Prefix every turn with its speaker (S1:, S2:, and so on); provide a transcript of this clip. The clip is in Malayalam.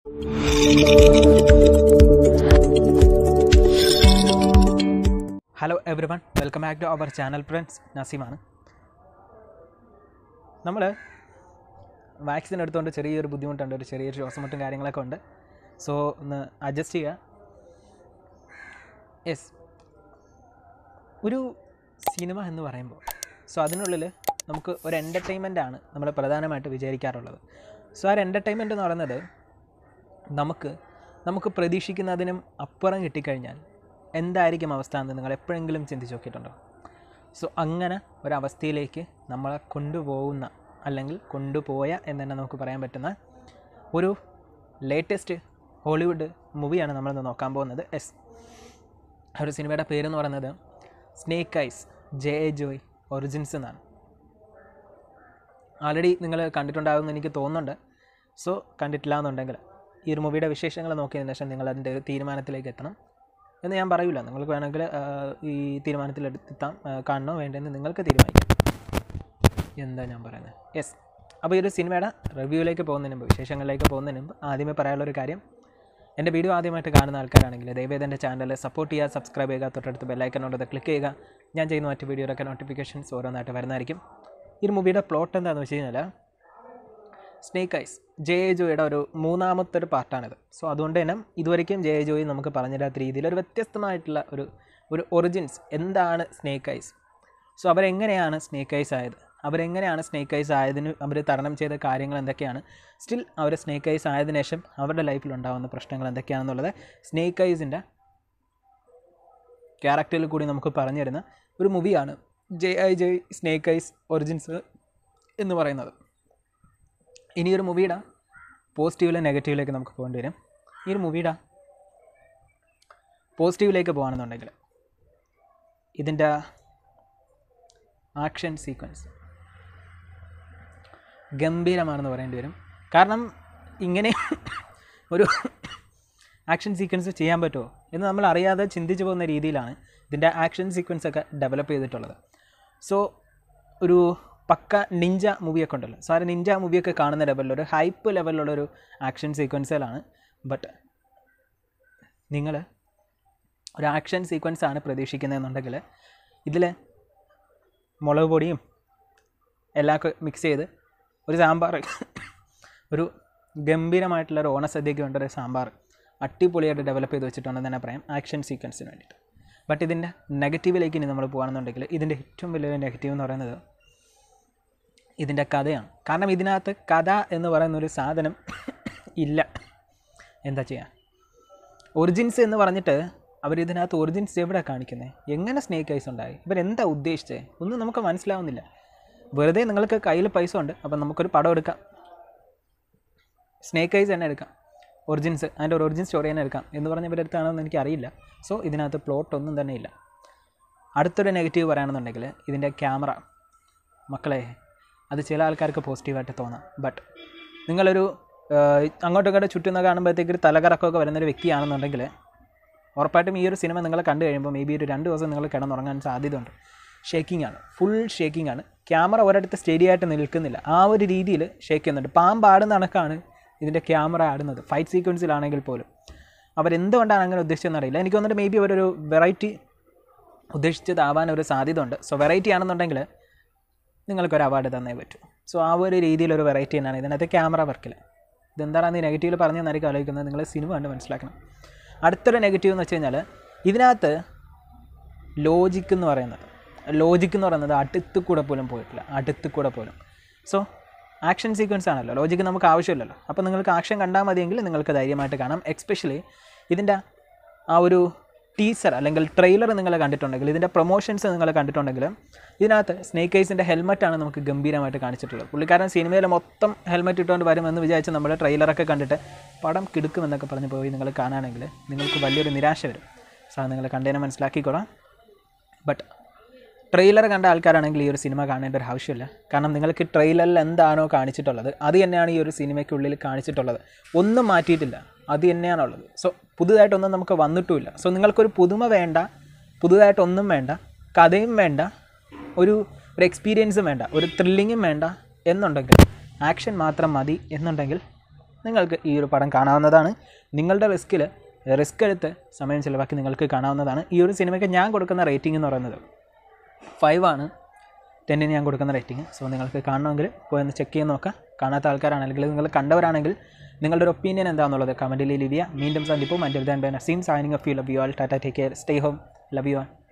S1: hello everyone welcome back to our channel friends നസീമാണ് നമ്മൾ വാക്സിൻ എടുത്തുകൊണ്ട് ചെറിയൊരു ബുദ്ധിമുട്ടുണ്ട് ഒരു ചെറിയൊരു ശ്വാസമുട്ടും കാര്യങ്ങളൊക്കെ ഉണ്ട് സോ ഒന്ന് അഡ്ജസ്റ്റ് ചെയ്യുക യെസ് ഒരു സിനിമ എന്ന് പറയുമ്പോൾ സോ അതിനുള്ളിൽ നമുക്ക് ഒരു എൻ്റർടൈൻമെൻ്റ് ആണ് നമ്മൾ പ്രധാനമായിട്ട് വിചാരിക്കാറുള്ളത് സോ ആ ഒരു എൻ്റർടൈൻമെൻ്റ് എന്ന് പറയുന്നത് നമുക്ക് നമുക്ക് പ്രതീക്ഷിക്കുന്നതിനും അപ്പുറം കിട്ടിക്കഴിഞ്ഞാൽ എന്തായിരിക്കും അവസ്ഥ എന്ന് നിങ്ങൾ എപ്പോഴെങ്കിലും ചിന്തിച്ച് നോക്കിയിട്ടുണ്ടോ സോ അങ്ങനെ ഒരവസ്ഥയിലേക്ക് നമ്മളെ കൊണ്ടുപോകുന്ന അല്ലെങ്കിൽ കൊണ്ടുപോയ എന്ന് തന്നെ നമുക്ക് പറയാൻ പറ്റുന്ന ഒരു ലേറ്റസ്റ്റ് ഹോളിവുഡ് മൂവിയാണ് നമ്മളിന്ന് നോക്കാൻ പോകുന്നത് എസ് ആ ഒരു സിനിമയുടെ പേരെന്ന് പറയുന്നത് Snake Eyes G I Joe origins എന്നാണ് ആൾറെഡി നിങ്ങൾ കണ്ടിട്ടുണ്ടാകുമെന്ന് എനിക്ക് തോന്നുന്നുണ്ട് സോ കണ്ടിട്ടില്ല എന്നുണ്ടെങ്കിൽ ഈ ഒരു മൂവിയുടെ വിശേഷങ്ങൾ നോക്കിയതിന് ശേഷം നിങ്ങൾ അതിൻ്റെ ഒരു തീരുമാനത്തിലേക്ക് എത്തണം എന്ന് ഞാൻ പറയില്ല നിങ്ങൾക്ക് വേണമെങ്കിൽ ആ, ഈ തീരുമാനത്തിൽ എത്താം ആ, കാണണോ വേണ്ടെന്ന് നിങ്ങൾക്ക് തീരുമാനിക്കാം എന്താ ഞാൻ പറയുന്നത് യെസ് അപ്പോൾ ഈ ഒരു സിനിമയുടെ റിവ്യൂവിലേക്ക് പോകുന്നതിന് മുമ്പ് വിശേഷങ്ങളിലേക്ക് പോകുന്നതിന് മുമ്പ് ആദ്യമേ പറയാനുള്ളൊരു കാര്യം എൻ്റെ വീഡിയോ ആദ്യമായിട്ട് കാണുന്ന ആൾക്കാരാണെങ്കിൽ ദയവേദ എൻ്റെ ചാനൽ സപ്പോർട്ട് ചെയ്യുക സബ്സ്ക്രൈബ് ചെയ്യുക തൊട്ടടുത്ത് ബെല്ലൈക്കനോട് ക്ലിക്ക് ചെയ്യുക ഞാൻ ചെയ്യുന്ന മറ്റ് വീഡിയോയിലൊക്കെ നോട്ടിഫിക്കേഷൻസ് ഓരോന്നായിട്ട് വരുന്നതായിരിക്കും ഈ ഒരു മൂവിയുടെ പ്ലോട്ട് എന്താണെന്ന് വെച്ച് കഴിഞ്ഞാൽ സ്നേക്ക് ഐസ് ജെ എ ജോയുടെ ഒരു മൂന്നാമത്തെ ഒരു പാർട്ടാണിത് സോ അതുകൊണ്ട് തന്നെ ഇതുവരെയ്ക്കും ജെ എ ജോയി നമുക്ക് പറഞ്ഞിരാത്ത രീതിയിൽ ഒരു വ്യത്യസ്തമായിട്ടുള്ള ഒരു ഒരു ഒറിജിൻസ് എന്താണ് സ്നേക്ക് ഐസ് സോ അവരെങ്ങനെയാണ് സ്നേക്ക് ഐസ് ആയത് അവരെങ്ങനെയാണ് സ്നേക്ക് ഐസ് ആയതിന് അവർ തരണം ചെയ്ത കാര്യങ്ങൾ എന്തൊക്കെയാണ് സ്റ്റിൽ അവർ സ്നേക്ക് ഐസ് ആയതിനു ശേഷം അവരുടെ ലൈഫിൽ ഉണ്ടാകുന്ന പ്രശ്നങ്ങൾ എന്തൊക്കെയാണെന്നുള്ളത് സ്നേക്ക് ഐസിൻ്റെ ക്യാരക്ടറിൽ കൂടി നമുക്ക് പറഞ്ഞു തരുന്ന ഒരു മൂവിയാണ് G I G Snake Eyes origins എന്ന് പറയുന്നത് ഇനി ഒരു മൂവിയുടെ പോസിറ്റീവിലെ നെഗറ്റീവിലേക്ക് നമുക്ക് പോകേണ്ടി വരും ഈ ഒരു മൂവിയുടെ പോസിറ്റീവിലേക്ക് പോകുകയാണെന്നുണ്ടെങ്കിൽ ഇതിൻ്റെ ആക്ഷൻ സീക്വൻസ് ഗംഭീരമാണെന്ന് പറയേണ്ടി വരും കാരണം ഇങ്ങനെ ഒരു ആക്ഷൻ സീക്വൻസ് ചെയ്യാൻ പറ്റുമോ എന്ന് നമ്മൾ അറിയാതെ ചിന്തിച്ചു പോകുന്ന രീതിയിലാണ് ഇതിൻ്റെ ആക്ഷൻ സീക്വൻസ് ഒക്കെ ഡെവലപ്പ് ചെയ്തിട്ടുള്ളത് സോ ഒരു പക്ക നിഞ്ച മൂവിയൊക്കെ ഉണ്ടല്ലോ സോ ആ ഒരു നിഞ്ച മൂവിയൊക്കെ കാണുന്ന ലെവലിൽ ഒരു ഹൈപ്പ് ലെവലിലുള്ള ഒരു ആക്ഷൻ സീക്വൻസുകളാണ് ബട്ട് നിങ്ങൾ ഒരു ആക്ഷൻ സീക്വൻസ് ആണ് പ്രതീക്ഷിക്കുന്നതെന്നുണ്ടെങ്കിൽ ഇതിൽ മുളക് പൊടിയും എല്ലാം മിക്സ് ചെയ്ത് ഒരു സാമ്പാർ ഒരു ഗംഭീരമായിട്ടുള്ള ഒരു ഓണസദ്യയ്ക്ക് വേണ്ട ഒരു സാമ്പാർ അടിപൊളിയായിട്ട് ഡെവലപ്പ് ചെയ്ത് വെച്ചിട്ടുണ്ടെന്ന് തന്നെ പറയാം ആക്ഷൻ സീക്വൻസിന് വേണ്ടിയിട്ട് ബട്ട് ഇതിൻ്റെ നെഗറ്റീവിലേക്ക് ഇനി നമ്മൾ പോകുകയാണെന്നുണ്ടെങ്കിൽ ഇതിൻ്റെ ഏറ്റവും വലിയൊരു നെഗറ്റീവ് എന്ന് പറയുന്നത് ഇതിൻ്റെ കഥയാണ് കാരണം ഇതിനകത്ത് കഥ എന്ന് പറയുന്ന ഒരു സാധനം ഇല്ല എന്താ ചെയ്യുക ഒറിജിൻസ് എന്ന് പറഞ്ഞിട്ട് അവർ ഇതിനകത്ത് ഒറിജിൻസ് എവിടെ കാണിക്കുന്നത് എങ്ങനെ സ്നേക്ക് ഐസ് ഉണ്ടായി ഇവരെന്താ ഉദ്ദേശിച്ചത് ഒന്നും നമുക്ക് മനസ്സിലാവുന്നില്ല വെറുതെ നിങ്ങൾക്ക് കയ്യിൽ പൈസ ഉണ്ട് അപ്പം നമുക്കൊരു പടം എടുക്കാം സ്നേക്ക് ഐസ് തന്നെ എടുക്കാം ഒറിജിൻസ് അതിൻ്റെ ഒരു ഒറിജിൻ സ്റ്റോറി തന്നെ എടുക്കാം എന്ന് പറഞ്ഞ ഇവരെടുത്താണെന്ന് എനിക്കറിയില്ല സോ ഇതിനകത്ത് പ്ലോട്ട് ഒന്നും തന്നെ ഇല്ല അടുത്തൊരു നെഗറ്റീവ് പറയുകയാണെന്നുണ്ടെങ്കിൽ ഇതിൻ്റെ ക്യാമറ മക്കളെ അത് ചില ആൾക്കാർക്ക് പോസിറ്റീവായിട്ട് തോന്നാം ബട്ട് നിങ്ങളൊരു ആഹ്, അങ്ങോട്ടും ഇങ്ങോട്ടും ചുറ്റുന്ന കാണുമ്പോഴത്തേക്ക് ഒരു തലകറക്കമൊക്കെ വരുന്നൊരു വ്യക്തിയാണെന്നുണ്ടെങ്കിൽ ഉറപ്പായിട്ടും ഈ ഒരു സിനിമ നിങ്ങൾ കണ്ടു കഴിയുമ്പോൾ മേ ബി ഒരു രണ്ട് ദിവസം നിങ്ങൾ കിടന്നുറങ്ങാൻ സാധ്യതയുണ്ട് ഷേക്കിംഗ് ആണ് ഫുൾ ഷേക്കിംഗ് ആണ് ക്യാമറ ഒരിടത്ത് സ്റ്റഡി ആയിട്ട് നിൽക്കുന്നില്ല ആ ഒരു രീതിയിൽ ഷേക്ക് ചെയ്യുന്നുണ്ട് പാമ്പ് ആടുന്ന കണക്കാണ് ഇതിൻ്റെ ക്യാമറ ആടുന്നത് ഫൈറ്റ് സീക്വൻസിലാണെങ്കിൽ പോലും അവരെന്തുകൊണ്ടാണ് അങ്ങനെ ഉദ്ദേശിച്ചതെന്ന് അറിയില്ല എനിക്ക് തോന്നുന്നുണ്ട് മേ ബി അവരൊരു വെറൈറ്റി ഉദ്ദേശിച്ചതാവാൻ ഒരു സാധ്യത ഉണ്ട് സോ വെറൈറ്റി ആണെന്നുണ്ടെങ്കിൽ നിങ്ങൾക്കൊരു അവാർഡ് തന്നേ പറ്റൂ സോ ആ ഒരു രീതിയിലൊരു വെറൈറ്റി തന്നെയാണ് ഇതിനകത്ത് ക്യാമറ വർക്കിൽ ഇതെന്താണ് ഈ നെഗറ്റീവിൽ പറഞ്ഞു തന്നായിരിക്കും ആലോചിക്കുന്നത് നിങ്ങൾ സിനിമ കണ്ട് മനസ്സിലാക്കണം അടുത്തൊരു നെഗറ്റീവ് എന്ന് വെച്ച് കഴിഞ്ഞാൽ ഇതിനകത്ത് ലോജിക്ക് എന്ന് പറയുന്നത് ലോജിക്ക് എന്ന് പറയുന്നത് അടുത്ത് കൂടെ പോലും പോയിട്ടില്ല അടുത്ത് കൂടെ പോലും സോ ആക്ഷൻ സീക്വൻസ് ആണല്ലോ ലോജിക്ക് നമുക്ക് ആവശ്യമില്ലല്ലോ അപ്പോൾ നിങ്ങൾക്ക് ആക്ഷൻ കണ്ടാൽ മതിയെങ്കിൽ നിങ്ങൾക്ക് ധൈര്യമായിട്ട് കാണാം എക്സ്പെഷ്യലി ഇതിൻ്റെ ആ ഒരു ടീസർ അല്ലെങ്കിൽ ട്രെയിലർ നിങ്ങൾ കണ്ടിട്ടുണ്ടെങ്കിൽ ഇതിൻ്റെ പ്രൊമോഷൻസ് നിങ്ങൾ കണ്ടിട്ടുണ്ടെങ്കിൽ ഇതിനകത്ത് സ്നേക്ക് ഐസിൻ്റെ ഹെൽമെറ്റാണ് നമുക്ക് ഗംഭീരമായിട്ട് കാണിച്ചിട്ടുള്ളത് പുള്ളിക്കാരൻ സിനിമയിൽ മൊത്തം ഹെൽമെറ്റ് ഇട്ടുകൊണ്ട് വരുമെന്ന് വിചാരിച്ച് നമ്മൾ ട്രെയിലറൊക്കെ കണ്ടിട്ട് പടം കിടുക്കുമെന്നൊക്കെ പറഞ്ഞ് പോയി നിങ്ങൾ കാണുകയാണെങ്കിൽ നിങ്ങൾക്ക് വലിയൊരു നിരാശ വരും സാർ നിങ്ങൾ കണ്ടതിനെ മനസ്സിലാക്കിക്കോളാം ബട്ട് ട്രെയിലർ കണ്ട ആൾക്കാരാണെങ്കിൽ ഈ ഒരു സിനിമ കാണേണ്ട ഒരു ആവശ്യമില്ല കാരണം നിങ്ങൾക്ക് ട്രെയിലറിൽ എന്താണോ കാണിച്ചിട്ടുള്ളത് അത് തന്നെയാണ് ഈ ഒരു സിനിമയ്ക്കുള്ളിൽ കാണിച്ചിട്ടുള്ളത് ഒന്നും മാറ്റിയിട്ടില്ല അത് തന്നെയാണുള്ളത് സോ പുതുതായിട്ടൊന്നും നമുക്ക് വന്നിട്ടുമില്ല സോ നിങ്ങൾക്കൊരു പുതുമ വേണ്ട പുതുതായിട്ടൊന്നും വേണ്ട കഥയും വേണ്ട ഒരു ഒരു എക്സ്പീരിയൻസും വേണ്ട ഒരു ത്രില്ലിങ്ങും വേണ്ട എന്നുണ്ടെങ്കിൽ ആക്ഷൻ മാത്രം മതി എന്നുണ്ടെങ്കിൽ നിങ്ങൾക്ക് ഈ ഒരു പടം കാണാവുന്നതാണ് നിങ്ങളുടെ റിസ്കിൽ റിസ്ക് എടുത്ത് സമയം ചിലവാക്കി നിങ്ങൾക്ക് കാണാവുന്നതാണ് ഈ ഒരു സിനിമയ്ക്ക് ഞാൻ കൊടുക്കുന്ന റേറ്റിംഗ് എന്ന് പറയുന്നത് ഫൈവ് ആണ് ടെന്നിന് ഞാൻ കൊടുക്കുന്ന റേറ്റിംഗ് സോ നിങ്ങൾക്ക് കാണണമെങ്കിൽ പോയി ഒന്ന് ചെക്ക് ചെയ്ത് നോക്കാം കാണാത്ത ആൾക്കാരാണെങ്കിൽ നിങ്ങൾ കണ്ടവരാണെങ്കിൽ നിങ്ങളുടെ ഒരു ഒപ്പീനിയൻ എന്താണെന്നുള്ളത് കമൻറ്റിൽ ലീവ് ചെയ്യുക വീണ്ടും സന്ദിപ്പും എൻ്റെ Naseem signing off you love you all tata take care stay home love you all